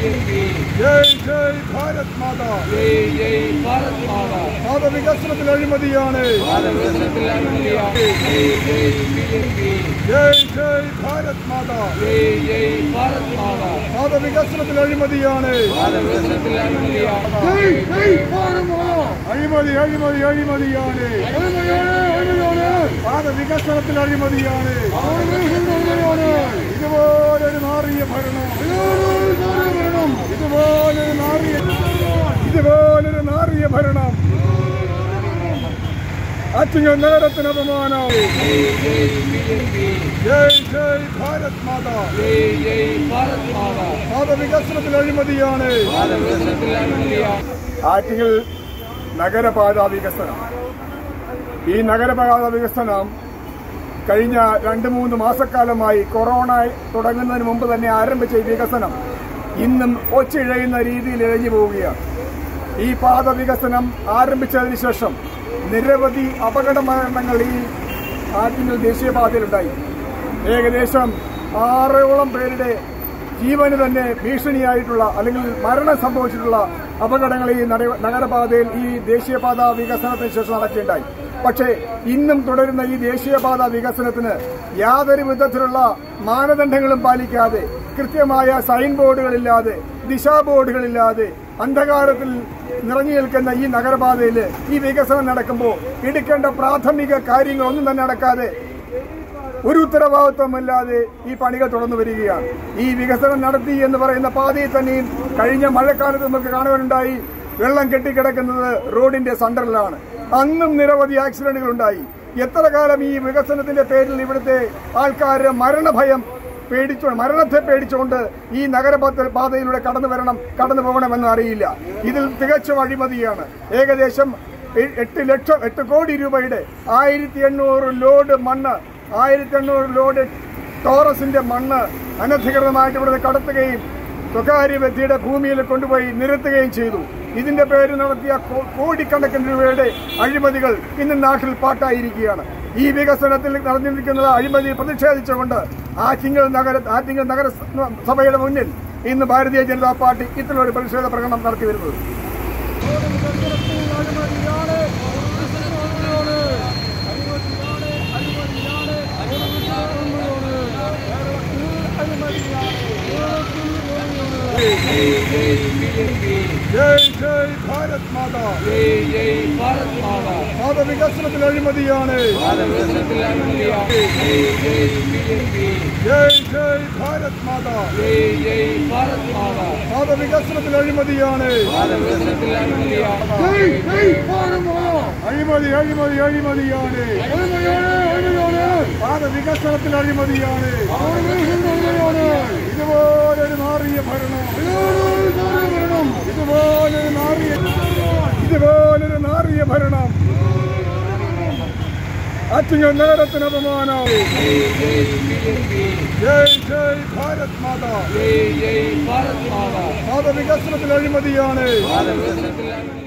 ജയ് ജയ് ഭാരത് മാതാ മതവികസനത്തിൽ അഴിമതിയാണ് ജയ് ജയ് ഭാരത് മാതാ മതവികസനത്തിൽ അഴിമതിയാണ് ജയ് ജയ് ഭാരത് മാതാ അഴിമതി അഴിമതി അഴിമതിയാണ് മതവികസനത്തിൽ അഴിമതിയാണ് ഇതുപോലൊരു നാറിയ ഭരണം ഇതുപോലൊരു നാറിയ ഇതുപോലൊരു നാറിയ ഭരണം ആറ്റിങ്ങൽ നഗരത്തിന് അപമാനം ജയ് ജയ് ഭാരത് മാതാ മതവികസനത്തിൽ അഴിമതിയാണ് ആറ്റിങ്ങൽ നഗരപാത വികസനം ഈ നഗരപാത വികസനം കഴിഞ്ഞ രണ്ട് മൂന്ന് മാസക്കാലമായി കൊറോണ തുടങ്ങുന്നതിന് മുമ്പ് തന്നെ ആരംഭിച്ച ഈ വികസനം ഇന്നും ഒച്ചിഴയുന്ന രീതിയിൽ ഇഴഞ്ഞു പോവുകയാണ് ഈ പാത വികസനം ആരംഭിച്ചതിന് ശേഷം നിരവധി അപകട മരണങ്ങൾ ഈ ആറ്റിങ്ങൽ ദേശീയപാതയിലുണ്ടായി ഏകദേശം ആറോളം പേരുടെ ജീവന് തന്നെ ഭീഷണിയായിട്ടുള്ള അല്ലെങ്കിൽ മരണം സംഭവിച്ചിട്ടുള്ള അപകടങ്ങൾ ഈ നട- നഗരപാതയിൽ ഈ ദേശീയപാത വികസനത്തിന് ശേഷം നടക്കുകയുണ്ടായി പക്ഷേ ഇന്നും തുടരുന്ന ഈ ദേശീയപാത വികസനത്തിന് യാതൊരു വിധത്തിലുള്ള മാനദണ്ഡങ്ങളും പാലിക്കാതെ കൃത്യമായ സൈൻ ബോർഡുകളില്ലാതെ ദിശാ ബോർഡുകളില്ലാതെ അന്ധകാരത്തിൽ നിറഞ്ഞു നിൽക്കുന്ന ഈ നഗരപാതയിൽ ഈ വികസനം നടക്കുമ്പോൾ എടുക്കേണ്ട പ്രാഥമിക കാര്യങ്ങളൊന്നും തന്നെ നടക്കാതെ ഒരു ഉത്തരവാദിത്വമില്ലാതെ ഈ പണികൾ തുടർന്നു വരികയാണ് ഈ വികസനം നടത്തി എന്ന് പറയുന്ന പാതയിൽ തന്നെയും കഴിഞ്ഞ മഴക്കാലത്ത് നമുക്ക് കാണുവാനുണ്ടായി വെള്ളം കെട്ടിക്കിടക്കുന്നത് റോഡിന്റെ സെന്ററിലാണ് അന്നും നിരവധി ആക്സിഡന്റുകൾ ഉണ്ടായി എത്ര കാലം ഈ വികസനത്തിന്റെ പേരിൽ ഇവിടുത്തെ ആൾക്കാര് മരണഭയം പേടിച്ചു മരണത്തെ പേടിച്ചുകൊണ്ട് ഈ നഗരപാത പാതയിലൂടെ കടന്നു വരണം കടന്നു പോകണമെന്ന് അറിയില്ല ഇതിൽ തികച്ചും അഴിമതിയാണ് ഏകദേശം എ- എട്ട് ലക്ഷം എട്ട് കോടി രൂപയുടെ ആയിരത്തി എണ്ണൂറ് ലോഡ് മണ്ണ് ആയിരത്തി എണ്ണൂറ് ലോഡ് ടോറസിന്റെ മണ്ണ് അനധികൃതമായിട്ട് ഇവിടെ കടത്തുകയും സ്വകാര്യ വ്യക്തിയുടെ ഭൂമിയിൽ കൊണ്ടുപോയി നിരത്തുകയും ചെയ്തു ഇതിന്റെ പേരിൽ നടത്തിയ കോ- കോടിക്കണക്കിന് രൂപയുടെ അഴിമതികൾ ഇന്ന് നാട്ടിൽ പാട്ടായിരിക്കുകയാണ് ഈ വികസനത്തിൽ നടന്നിരിക്കുന്ന അഴിമതി പ്രതിഷേധിച്ചുകൊണ്ട് ആറ്റിങ്ങൽ നഗര ആറ്റിങ്ങൽ നഗരസഭയുടെ മുന്നിൽ ഇന്ന് ഭാരതീയ ജനതാ പാർട്ടി ഇത്തരമൊരു പ്രതിഷേധ പ്രകടനം നടത്തി വരുന്നത് ജയ് ജയ് ഭാരത് മാതാ മതവികസനത്തിൽ അഴിമതിയാണ് ജയ് ജയ് ഭാരത് മാതാ മതവികസനത്തിൽ അഴിമതിയാണ് ജയ് ജയ് ഭാരത് മാതാ അഴിമതി അഴിമതി അഴിമതിയാണ് മതവികസനത്തിൽ അഴിമതിയാണ് ഇതുപോലൊരു നാറിയ ഭരണം ഇതുപോലൊരു നാറിയ ഇതുപോലൊരു നാറിയ ഭരണം ആറ്റിങ്ങൽ നഗരത്തിന് അപമാനം ജയ് ജയ് ഭാരത് മാതാ മതവികസനത്തിൽ അഴിമതിയാണ്